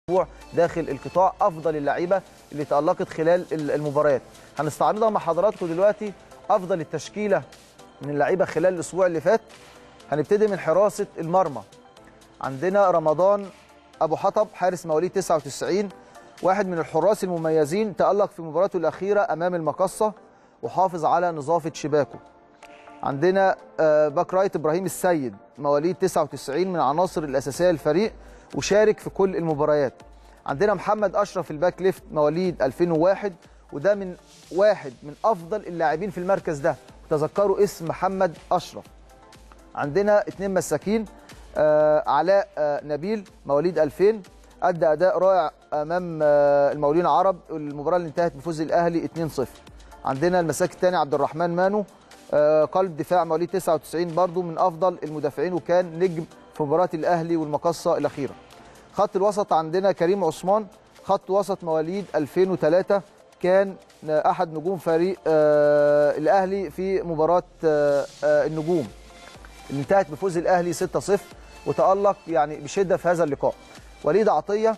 الاسبوع داخل القطاع افضل اللعيبه اللي تالقت خلال المباريات هنستعرضها مع حضراتكم دلوقتي افضل التشكيله من اللعيبه خلال الاسبوع اللي فات هنبتدي من حراسه المرمى عندنا رمضان ابو حطب حارس مواليد 99 واحد من الحراس المميزين تالق في مباراته الاخيره امام المقصه وحافظ على نظافه شباكه عندنا باك رايت ابراهيم السيد مواليد 99 من العناصر الاساسيه للفريق وشارك في كل المباريات عندنا محمد اشرف الباك ليفت مواليد 2001 وده من واحد من افضل اللاعبين في المركز ده تذكروا اسم محمد اشرف عندنا اثنين مساكين آه علاء آه نبيل مواليد 2000 ادى اداء رائع امام آه المقاولين العرب المباراه اللي انتهت بفوز الاهلي 2-0 عندنا المساك الثاني عبد الرحمن مانو آه قلب دفاع مواليد 99 برضو من افضل المدافعين وكان نجم في مباراه الاهلي والمقصه الاخيره خط الوسط عندنا كريم عثمان خط وسط مواليد 2003 كان احد نجوم فريق آه الاهلي في مباراه آه آه النجوم اللي انتهت بفوز الاهلي 6-0 وتالق يعني بشده في هذا اللقاء وليد عطيه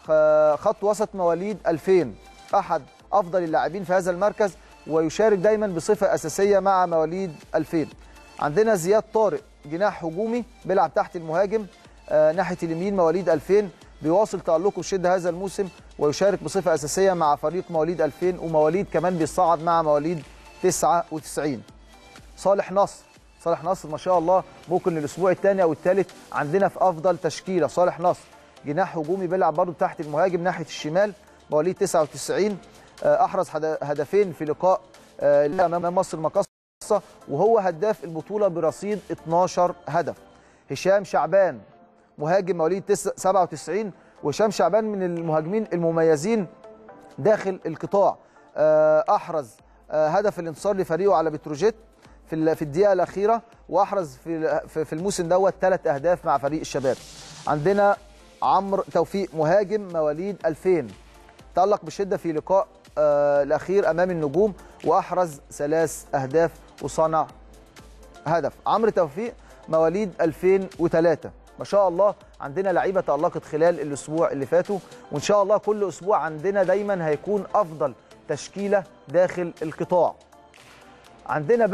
خط وسط مواليد 2000 احد افضل اللاعبين في هذا المركز ويشارك دايما بصفه اساسيه مع مواليد 2000 عندنا زياد طارق جناح هجومي بيلعب تحت المهاجم آه ناحيه اليمين مواليد 2000 بيواصل تالقه بشده هذا الموسم ويشارك بصفه اساسيه مع فريق مواليد 2000 ومواليد كمان بيصعد مع مواليد 99 صالح نصر صالح نصر ما شاء الله ممكن الاسبوع الثاني او الثالث عندنا في افضل تشكيله صالح نصر جناح هجومي بيلعب برضه تحت المهاجم ناحيه الشمال مواليد 99 احرز هدفين في لقاء امام مصر المقاصه وهو هداف البطوله برصيد 12 هدف هشام شعبان مهاجم مواليد 97 وهشام شعبان من المهاجمين المميزين داخل القطاع احرز هدف الانتصار لفريقه على بتروجيت في في الدقيقه الاخيره واحرز في في الموسم دوت ثلاث اهداف مع فريق الشباب عندنا عمرو توفيق مهاجم مواليد 2000 تالق بشده في لقاء الاخير امام النجوم واحرز ثلاث اهداف وصنع هدف عمرو توفيق مواليد 2003 ما شاء الله عندنا لعيبه تالقت خلال الاسبوع اللي فاتوا وان شاء الله كل اسبوع عندنا دايما هيكون افضل تشكيله داخل القطاع عندنا